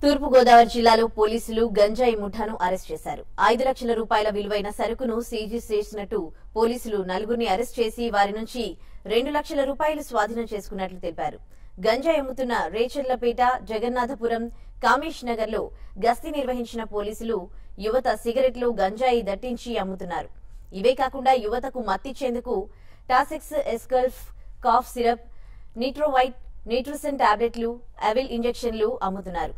తూర్పుగోదావరి జిల్లాలో పోలీసులు గంజాయి ముఠాను అరెస్ట్ చేశారు ఐదు లక్షల రూపాయల విలువైన సరుకును సీజీ చేసినట్టు పోలీసులు నలుగురిని అరెస్ట్ చేసి వారి నుంచి రెండు లక్షల రూపాయలు స్వాధీనం చేసుకున్నట్లు తెలిపారు గంజాయి అమ్ముతున్న రేచర్లపేట జగన్నాథపురం కామేష్ నగర్ లో గస్తీ నిర్వహించిన పోలీసులు యువత సిగరెట్లు గంజాయి దట్టించి అమ్ముతున్నారు ఇవే కాకుండా యువతకు మత్తిచ్చేందుకు టాసిక్స్ ఎస్కల్ఫ్ కాఫ్ సిరప్ నిట్రోవైట్ నిట్రోసిన్ టాబ్లెట్లు అవిల్ ఇంజెక్షన్లు అమ్ముతున్నారు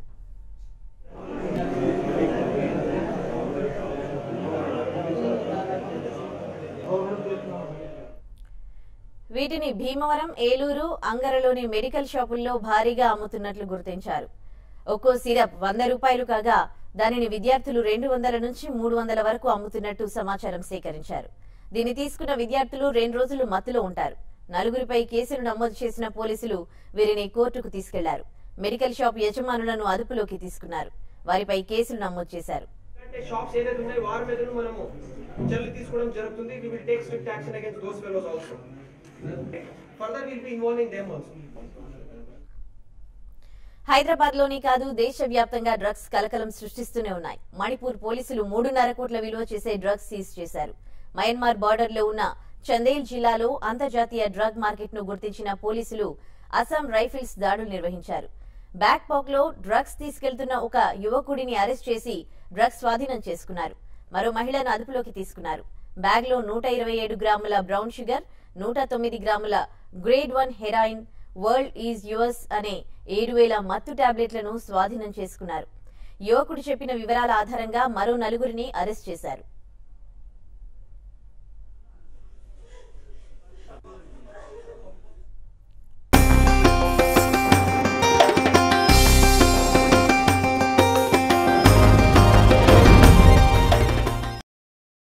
వీటిని భీమవరం ఏలూరు అంగరలోని మెడికల్ షాపుల్లో భారీగా అమ్ముతున్నట్లు గుర్తించారు ఒక్కో సిరప్ వంద రూపాయలు కాగా దానిని విద్యార్థులు రెండు వందల నుంచి మూడు వందల వరకు అమ్ముతున్నట్టు సమాచారం సేకరించారు దీన్ని తీసుకున్న విద్యార్థులు రెండు రోజులు మత్తులో ఉంటారు నలుగురిపై కేసులు నమోదు చేసిన పోలీసులు వీరిని కోర్టుకు తీసుకెళ్లారు మెడికల్ షాప్ యజమానులను అదుపులోకి తీసుకున్నారు వారిపై కేసులు నమోదు చేశారు అంటే షాప్స్ ఏదైతే ఉన్నాయో వారి మీద మనము చర్యలు తీసుకోవడం జరుగుతుంది we will take strict action against those fellows also further will be involving them also Hyderabad లోని కాదు దేశవ్యాప్తంగా డ్రగ్స్ కలకలం సృష్టిస్తూనే ఉన్నాయి మణిపూర్ పోలీసులు మూడున్నర కోట్ల విలువ చేసే డ్రగ్స్ సీజ్ చేశారు మయన్మార్ బార్డర్ లో ఉన్న చందేల్ జిల్లాలో అంతర్జాతీయ డ్రగ్ మార్కెట్ ను గుర్తించిన పోలీసులు అస్సాం రైఫిల్స్ దాడులు నిర్వహించారు బ్యాక్ పాక్ లో డ్రగ్స్ తీసుకెళ్తున్న ఒక యువకుడిని అరెస్ట్ చేసి డ్రగ్స్ స్వాధీనం చేసుకున్నారు మరో మహిళను అదుపులోకి తీసుకున్నారు బ్యాగ్ లో నూట ఇరవై ఏడు గ్రాముల బ్రౌన్ షుగర్ నూట తొమ్మిది గ్రాముల grade one heroin world is yours అనే ఏడు వేల మత్తు టాబ్లెట్లను స్వాధీనం చేసుకున్నారు యువకుడు చెప్పిన వివరాల ఆధారంగా మరో నలుగురిని అరెస్ట్ చేశారు